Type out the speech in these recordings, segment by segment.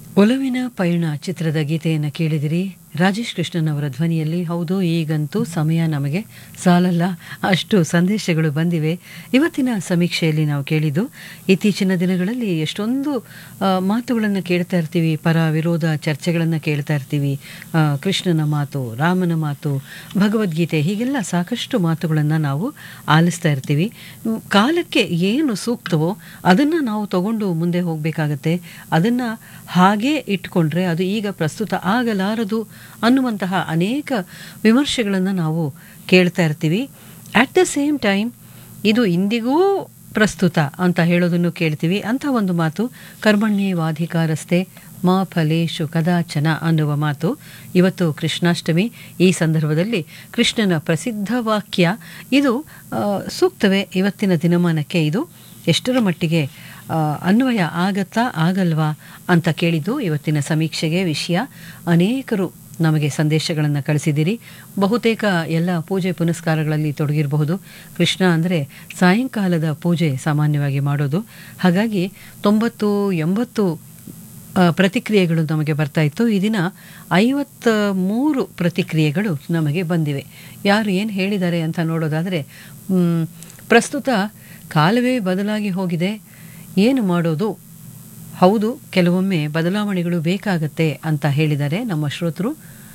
ಒಲವಿನ ಪಯಣ ಚಿತ್ರದ ಗೀತೆಯನ್ನು ಕೇಳಿದಿರಿ ರಾಜೇಶ್ ಕೃಷ್ಣನ್ ಅವರ ಧ್ವನಿಯಲ್ಲಿ ಹೌದು ಈಗಂತೂ ಸಮಯ ನಮಗೆ ಸಾಲಲ್ಲ ಅಷ್ಟು ಸಂದೇಶಗಳು ಬಂದಿವೆ ಇವತ್ತಿನ ಸಮೀಕ್ಷೆಯಲ್ಲಿ ನಾವು ಕೇಳಿದ್ದು ಇತ್ತೀಚಿನ ದಿನಗಳಲ್ಲಿ ಎಷ್ಟೊಂದು ಮಾತುಗಳನ್ನು ಕೇಳ್ತಾ ಇರ್ತೀವಿ ಪರ ವಿರೋಧ ಚರ್ಚೆಗಳನ್ನು ಕೇಳ್ತಾ ಇರ್ತೀವಿ ಆ, ಕೃಷ್ಣನ ಮಾತು ರಾಮನ ಮಾತು ಭಗವದ್ಗೀತೆ ಹೀಗೆಲ್ಲ ಸಾಕಷ್ಟು ಮಾತುಗಳನ್ನು ನಾವು ಆಲಿಸ್ತಾ ಇರ್ತೀವಿ ಮ್, ಕಾಲಕ್ಕೆ ಏನು ಸೂಕ್ತವೋ ಅದನ್ನು ನಾವು ತಗೊಂಡು ಮುಂದೆ ಹೋಗಬೇಕಾಗತ್ತೆ ಅದನ್ನು ಹಾಗೇ ಇಟ್ಕೊಂಡ್ರೆ ಅದು ಈಗ ಪ್ರಸ್ತುತ ಆಗಲಾರದು ಅನ್ನುವಂತಹ ಅನೇಕ ವಿಮರ್ಶೆಗಳನ್ನು ನಾವು ಕೇಳ್ತಾ ಇರ್ತೀವಿ ಅಟ್ ದ ಸೇಮ್ ಟೈಮ್ ಇದು ಇಂದಿಗೂ ಪ್ರಸ್ತುತ ಅಂತ ಹೇಳೋದನ್ನು ಕೇಳ್ತೀವಿ ಅಂಥ ಒಂದು ಮಾತು ಕರ್ಮಣ್ಯೇವಾಧಿಕಾರಸ್ಥೆ ಮಾ ಫಲೇಶು ಕದಾಚನ ಅನ್ನುವ ಮಾತು ಇವತ್ತು ಕೃಷ್ಣಾಷ್ಟಮಿ ಈ ಸಂದರ್ಭದಲ್ಲಿ ಕೃಷ್ಣನ ಪ್ರಸಿದ್ಧ ವಾಕ್ಯ ಇದು ಆ, ಸೂಕ್ತವೇ ಇವತ್ತಿನ ದಿನಮಾನಕ್ಕೆ ಇದು ಎಷ್ಟರ ಮಟ್ಟಿಗೆ ಆ, ಅನ್ವಯ ಆಗತ್ತಾ ಆಗಲ್ವಾ ಅಂತ ಕೇಳಿದ್ದು ಇವತ್ತಿನ ಸಮೀಕ್ಷೆಗೆ ವಿಷಯ ಅನೇಕರು ನಮಗೆ ಸಂದೇಶಗಳನ್ನು ಕಳಿಸಿದ್ದೀರಿ ಬಹುತೇಕ ಎಲ್ಲ ಪೂಜೆ ಪುನಸ್ಕಾರಗಳಲ್ಲಿ ತೊಡಗಿರಬಹುದು ಕೃಷ್ಣ ಅಂದರೆ ಸಾಯಂಕಾಲದ ಪೂಜೆ ಸಾಮಾನ್ಯವಾಗಿ ಮಾಡೋದು ಹಾಗಾಗಿ ತೊಂಬತ್ತು ಎಂಬತ್ತು ಆ, ಪ್ರತಿಕ್ರಿಯೆಗಳು ನಮಗೆ ಬರ್ತಾ ಇತ್ತು ಈ ದಿನ ಐವತ್ತ ಮೂರು ಪ್ರತಿಕ್ರಿಯೆಗಳು ನಮಗೆ ಬಂದಿವೆ ಯಾರು ಏನು ಹೇಳಿದ್ದಾರೆ ಅಂತ ನೋಡೋದಾದರೆ ಮ್, ಪ್ರಸ್ತುತ ಕಾಲವೇ ಬದಲಾಗಿ ಹೋಗಿದೆ ಏನು ಮಾಡೋದು ಹೌದು ಕೆಲವೊಮ್ಮೆ ಬದಲಾವಣೆಗಳು ಬೇಕಾಗತ್ತೆ ಅಂತ ಹೇಳಿದ್ದಾರೆ ನಮ್ಮ ಶ್ರೋತರು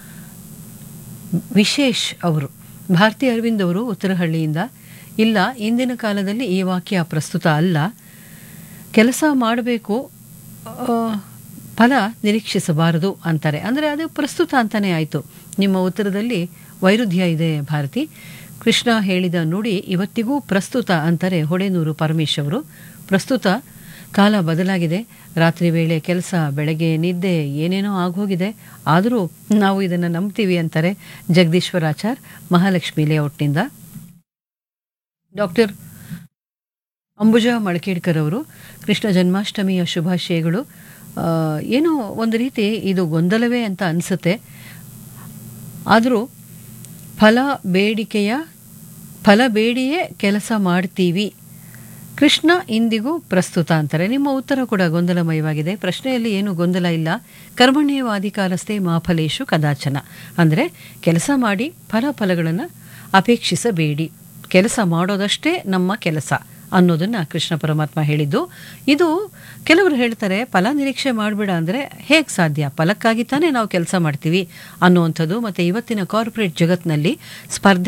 ವಿಶೇಷ್ ಅವರು ಭಾರತಿ ಅರವಿಂದ್ ಅವರು ಉತ್ತರಹಳ್ಳಿಯಿಂದ ಇಲ್ಲ ಇಂದಿನ ಕಾಲದಲ್ಲಿ ಈ ವಾಕ್ಯ ಪ್ರಸ್ತುತ ಅಲ್ಲ ಕೆಲಸ ಮಾಡಬೇಕು ಆ, ಫಲ ನಿರೀಕ್ಷಿಸಬಾರದು ಅಂತಾರೆ ಅಂದರೆ ಅದು ಪ್ರಸ್ತುತ ಅಂತಾನೆ ಆಯಿತು ನಿಮ್ಮ ಉತ್ತರದಲ್ಲಿ ವೈರುಧ್ಯ ಇದೆ ಭಾರತಿ ಕೃಷ್ಣ ಹೇಳಿದ ನುಡಿ ಇವತ್ತಿಗೂ ಪ್ರಸ್ತುತ ಅಂತಾರೆ ಹೊಳೆನೂರು ಪರಮೇಶ್ ಅವರು ಪ್ರಸ್ತುತ ಕಾಲ ಬದಲಾಗಿದೆ ರಾತ್ರಿ ವೇಳೆ ಕೆಲಸ ಬೆಳಗ್ಗೆ ನಿದ್ದೆ ಏನೇನೋ ಆಗೋಗಿದೆ ಆದರೂ ನಾವು ಇದನ್ನು ನಂಬ್ತೀವಿ ಅಂತಾರೆ ಜಗದೀಶ್ವರಾಚಾರ್ ಮಹಾಲಕ್ಷ್ಮಿ ಲೇಔಟ್ನಿಂದ ಡಾಕ್ಟರ್ ಅಂಬುಜಾ ಮಳಕೇಡ್ಕರ್ ಅವರು ಕೃಷ್ಣ ಜನ್ಮಾಷ್ಟಮಿಯ ಶುಭಾಶಯಗಳು ಆ, ಏನೋ ಒಂದು ರೀತಿ ಇದು ಗೊಂದಲವೇ ಅಂತ ಅನಿಸುತ್ತೆ ಆದರೂ ಫಲ ಬೇಡಿಕೆಯ ಫಲ ಬೇಡಿಯೇ ಕೆಲಸ ಮಾಡ್ತೀವಿ ಕೃಷ್ಣ ಇಂದಿಗೂ ಪ್ರಸ್ತುತ ಅಂತಾರೆ ನಿಮ್ಮ ಉತ್ತರ ಕೂಡ ಗೊಂದಲಮಯವಾಗಿದೆ ಪ್ರಶ್ನೆಯಲ್ಲಿ ಏನು ಗೊಂದಲ ಇಲ್ಲ ಕರ್ಮಣ್ಯವಾಧಿಕಾರಸ್ಥೆ ಮಾಫಲೇಶು ಕದಾಚನ ಅಂದರೆ ಕೆಲಸ ಮಾಡಿ ಫಲ ಫಲಗಳನ್ನು ಅಪೇಕ್ಷಿಸಬೇಡಿ ಕೆಲಸ ಮಾಡೋದಷ್ಟೇ ನಮ್ಮ ಕೆಲಸ ಅನ್ನೋದನ್ನ ಕೃಷ್ಣ ಪರಮಾತ್ಮ ಹೇಳಿದ್ದು ಇದು ಕೆಲವರು ಹೇಳ್ತಾರೆ ಫಲ ನಿರೀಕ್ಷೆ ಮಾಡಬೇಡ ಅಂದರೆ ಹೇಗೆ ಸಾಧ್ಯ ಫಲಕ್ಕಾಗಿ ತಾನೇ ನಾವು ಕೆಲಸ ಮಾಡ್ತೀವಿ ಅನ್ನುವಂಥದ್ದು ಮತ್ತು ಇವತ್ತಿನ ಕಾರ್ಪೊರೇಟ್ ಜಗತ್ತಿನಲ್ಲಿ ಸ್ಪರ್ಧೆ